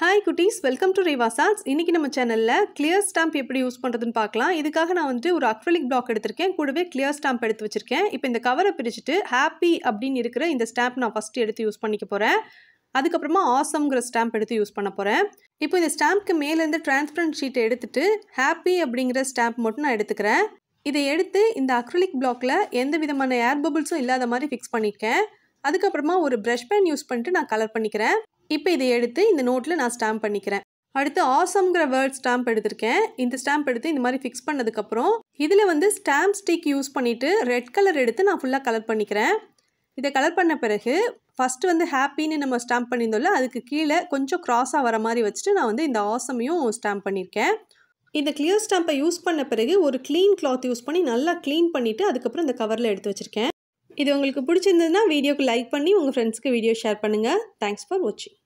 hi குட்டீஸ் welcome to ரேவாசாஸ் இன்றைக்கி நம்ம சேனலில் கிளியர் ஸ்டாம்ப் எப்படி யூஸ் பண்ணுறதுன்னு பார்க்கலாம் இதுக்காக நான் வந்துட்டு ஒரு அக்ரலிக் பிளாக் எடுத்திருக்கேன் கூடவே கிளியர் ஸ்டாம்ப் எடுத்து வச்சுருக்கேன் இப்போ இந்த கவரை பிரிச்சுட்டு ஹாப்பி அப்படின்னு இருக்கிற இந்த ஸ்டாம்ப் நான் ஃபஸ்ட்டு எடுத்து யூஸ் பண்ணிக்க போகிறேன் அதுக்கப்புறமா ஆசம்ங்கிற ஸ்டாம்ப் எடுத்து யூஸ் பண்ண போகிறேன் இப்போ இந்த ஸ்டாம்ப்க்கு மேலேருந்து டிரான்ஸ்பரண்ட் ஷீட்டை எடுத்துட்டு ஹாப்பி அப்படிங்கிற ஸ்டாம்ப் மட்டும் நான் எடுத்துக்கிறேன் இதை எடுத்து இந்த அக்ரலிக் பிளாக்ல எந்த விதமான ஏர் பபிள்ஸும் இல்லாத மாதிரி ஃபிக்ஸ் பண்ணியிருக்கேன் அதுக்கப்புறமா ஒரு ப்ரஷ் பென் யூஸ் பண்ணிட்டு நான் கலர் பண்ணிக்கிறேன் இப்போ இதை எடுத்து இந்த நோட்டில் நான் ஸ்டாம்ப் பண்ணிக்கிறேன் அடுத்து ஆசம்ங்கிற வேர்ட் ஸ்டாம்ப் எடுத்திருக்கேன் இந்த ஸ்டாம்ப் எடுத்து இந்த மாதிரி ஃபிக்ஸ் பண்ணதுக்கப்புறம் இதில் வந்து ஸ்டாம்ப் ஸ்டிக் யூஸ் பண்ணிவிட்டு ரெட் கலர் எடுத்து நான் ஃபுல்லாக கலர் பண்ணிக்கிறேன் இதை கலர் பண்ண பிறகு ஃபஸ்ட்டு வந்து ஹாப்பின்னு நம்ம ஸ்டாம்ப் பண்ணியிருந்தோம்ல அதுக்கு கீழே கொஞ்சம் க்ராஸாக வர மாதிரி வச்சுட்டு நான் வந்து இந்த ஆசமையும் ஸ்டாம்ப் பண்ணியிருக்கேன் இந்த கிளியர் ஸ்டாம்பை யூஸ் பண்ண பிறகு ஒரு க்ளீன் கிளாத் யூஸ் பண்ணி நல்லா க்ளீன் பண்ணிவிட்டு அதுக்கப்புறம் இந்த கவரில் எடுத்து வச்சுருக்கேன் இது உங்களுக்கு பிடிச்சிருந்ததுன்னா வீடியோக்கு லைக் பண்ணி உங்கள் ஃப்ரெண்ட்ஸ்க்கு வீடியோ ஷேர் பண்ணுங்கள் தேங்க்ஸ் ஃபார் வாட்சிங்